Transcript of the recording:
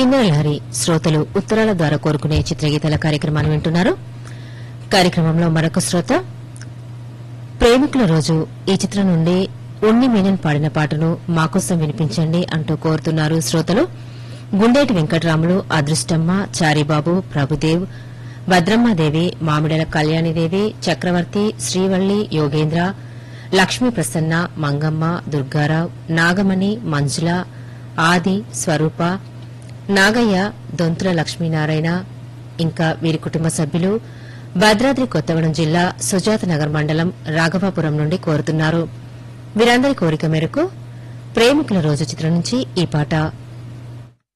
కిన్నెరలహరి శ్రోతలు ఉత్తరాల ద్వారా కోరుకునే చిత్రగీతాల కార్యక్రమాన్ని వింటున్నారు కార్యక్రమంలో మరొక శ్రోత ప్రేమికుల రోజు ఈ చిత్రం నుండి ఉన్ని మీనన్ పాడిన పాటను మాకోసం వినిపించండి అంటూ కోరుతున్నారు శ్రోతలు గుండేటి వెంకటరాములు అదృష్టమ్మ చారిబాబు ప్రభుదేవ్ భద్రమ్మాదేవి మామిడల కళ్యాణిదేవి చక్రవర్తి శ్రీవల్లి యోగేంద్ర లక్ష్మీ ప్రసన్న మంగమ్మ దుర్గారావు నాగమణి మంజుల ఆది స్వరూప నాగయ్య దొంతుల లక్ష్మీనారాయణ ఇంకా వీరి కుటుంబ సభ్యులు భద్రాద్రి కొత్తగూడెం జిల్లా సుజాత నగర్ మండలం రాఘవాపురం నుండి కోరుతున్నారు వీరందరి కోరిక మేరకు ప్రేమికుల రోజు చిత్రం నుంచి ఈ పాట